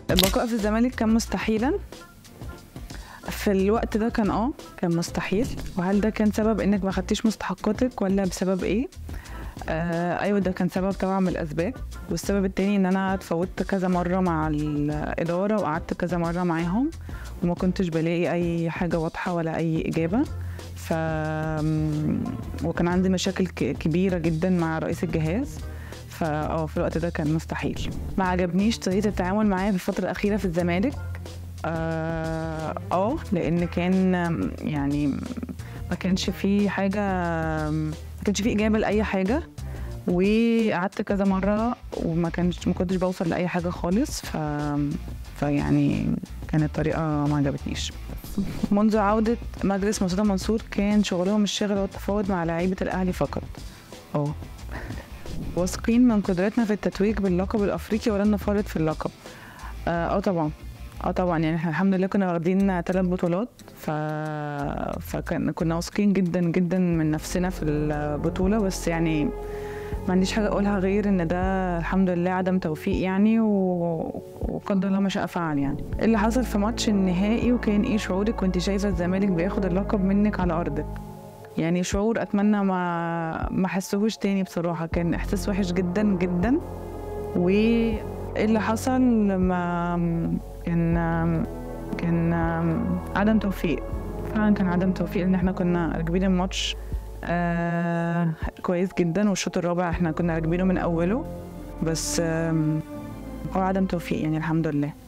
البقاء في الزمالك كان مستحيلا في الوقت ده كان اه كان مستحيل وهل ده كان سبب انك ما خدتيش مستحقاتك ولا بسبب ايه آه ايوه ده كان سبب طبعا من الاسباب والسبب التاني ان انا اتفوتت كذا مره مع الاداره وقعدت كذا مره معاهم وما كنتش بلاقي اي حاجه واضحه ولا اي اجابه ف وكان عندي مشاكل ك- كبيره جدا مع رئيس الجهاز فا اه في الوقت ده كان مستحيل ما عجبنيش طريقه التعامل معايا في الفتره الاخيره في الزمالك اه آه، لان كان آم، يعني ما كانش في حاجه ما كانش في اجابه لاي حاجه وقعدت كذا مره وما كانش ما كنتش بوصل لاي حاجه خالص ف فيعني كانت الطريقه ما عجبتنيش منذ عودة مجلس مرتضى منصور كان شغلهم الشاغل هو التفاوض مع لعيبة الأهلي فقط اه واثقين من قدرتنا في التتويج باللقب الأفريقي ولن نفرط في اللقب اه آه طبعا اه طبعا يعني احنا الحمد لله كنا واخدين ثلاث بطولات ف... فكان كنا واثقين جدا جدا من نفسنا في البطولة بس يعني ما عنديش حاجة أقولها غير إن ده الحمد لله عدم توفيق يعني و... وقدر الله ما شاء فعل يعني إيه اللي حصل في ماتش النهائي وكان إيه شعورك وأنت شايفة الزمالك بياخد اللقب منك على أرضك يعني شعور أتمنى ما ما أحسهوش تاني بصراحة كان إحساس وحش جدا جدا وإيه اللي حصل ما كان كان عدم توفيق فعلا كان عدم توفيق لأن إحنا كنا راكبين الماتش آه كويس جدا والشوط الرابع احنا كنا راكبينه من اوله بس آم، هو عدم توفيق يعني الحمد لله